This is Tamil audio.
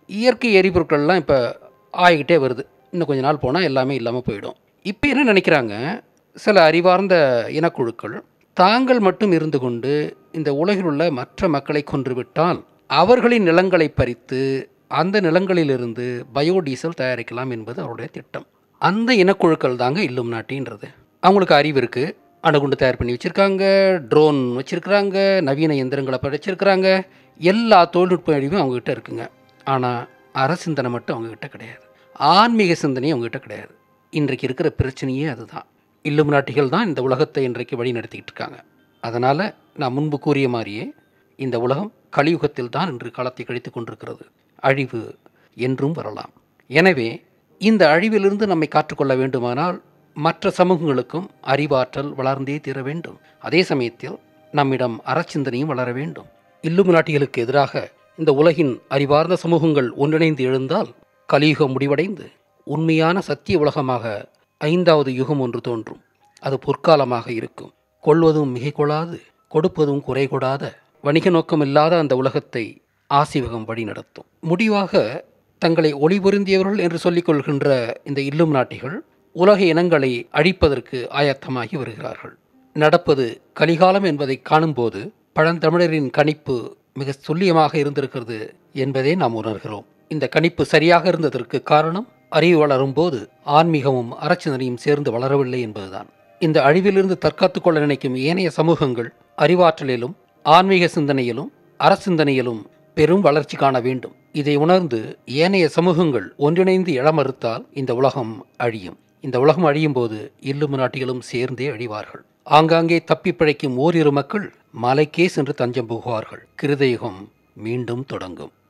இயற்கை எரிபொருட்கள்லாம் இப்போ ஆகிக்கிட்டே வருது இன்னும் கொஞ்ச நாள் போனால் எல்லாமே இல்லாமல் போயிடும் இப்போ என்ன நினைக்கிறாங்க சில அறிவார்ந்த இனக்குழுக்கள் தாங்கள் மட்டும் இருந்து கொண்டு இந்த உலகில் உள்ள மற்ற மக்களை கொன்றுவிட்டால் அவர்களின் நிலங்களை பறித்து அந்த நிலங்களிலிருந்து பயோடீசல் தயாரிக்கலாம் என்பது அவருடைய திட்டம் அந்த இனக்குழுக்கள் தாங்க இல்லும் நாட்டின்றது அவங்களுக்கு அறிவு இருக்குது அணுகுண்டு தயார் பண்ணி வச்சுருக்காங்க ட்ரோன் வச்சுருக்குறாங்க நவீன எந்திரங்களை படைச்சிருக்கிறாங்க எல்லா தொழில்நுட்ப அறிவும் அவங்ககிட்ட இருக்குங்க ஆனால் அரசிந்தனை மட்டும் அவங்ககிட்ட கிடையாது ஆன்மீக சிந்தனையும் அவங்ககிட்ட கிடையாது இன்றைக்கு இருக்கிற பிரச்சனையே அதுதான் இல்லும் நாட்டிகள் தான் இந்த உலகத்தை இன்றைக்கு வழி நடத்திக்கிட்டு இருக்காங்க அதனால் நான் முன்பு கூறிய மாதிரியே இந்த உலகம் கலியுகத்தில் தான் இன்று காலத்தை கழித்து கொண்டிருக்கிறது அழிவு என்றும் வரலாம் எனவே இந்த அழிவிலிருந்து நம்மை காற்றுக்கொள்ள வேண்டுமானால் மற்ற சமூகங்களுக்கும் அறிவாற்றல் வளர்ந்தே தீர வேண்டும் அதே சமயத்தில் நம்மிடம் அறச்சிந்தனையும் வளர வேண்டும் இல்லும் நாட்டிகளுக்கு எதிராக இந்த உலகின் அறிவார்ந்த சமூகங்கள் ஒன்றிணைந்து எழுந்தால் கலியுகம் முடிவடைந்து உண்மையான சத்திய உலகமாக ஐந்தாவது யுகம் ஒன்று தோன்றும் அது பொற்காலமாக இருக்கும் கொள்வதும் மிகை கொள்ளாது கொடுப்பதும் குறை கொடாத வணிக நோக்கமில்லாத அந்த உலகத்தை ஆசிவகம் வழி நடத்தும் முடிவாக தங்களை ஒளிபொருந்தியவர்கள் என்று சொல்லிக் கொள்கின்ற இந்த இல்லும் நாட்டிகள் உலக இனங்களை அழிப்பதற்கு ஆயத்தமாகி வருகிறார்கள் நடப்பது கலிகாலம் என்பதை காணும்போது பழந்தமிழரின் கணிப்பு மிக துல்லியமாக இருந்திருக்கிறது என்பதை நாம் உணர்கிறோம் இந்த கணிப்பு சரியாக இருந்ததற்கு காரணம் அறிவு வளரும் போது ஆன்மீகமும் அறச்சிந்தனையும் சேர்ந்து வளரவில்லை என்பதுதான் இந்த அழிவிலிருந்து தற்காத்துக் கொள்ள நினைக்கும் ஏனைய சமூகங்கள் அறிவாற்றலிலும் ஆன்மீக சிந்தனையிலும் அரசிந்தனையிலும் பெரும் வளர்ச்சி காண வேண்டும் இதை உணர்ந்து ஏனைய சமூகங்கள் ஒன்றிணைந்து எழமறுத்தால் இந்த உலகம் அழியும் இந்த உலகம் அழியும் போது இல்லும் நாட்டிகளும் சேர்ந்தே அழிவார்கள் ஆங்காங்கே தப்பி பிழைக்கும் ஓரிரு மக்கள் மலைக்கே சென்று தஞ்சம் புகுவார்கள் கிருதயுகம் மீண்டும் தொடங்கும்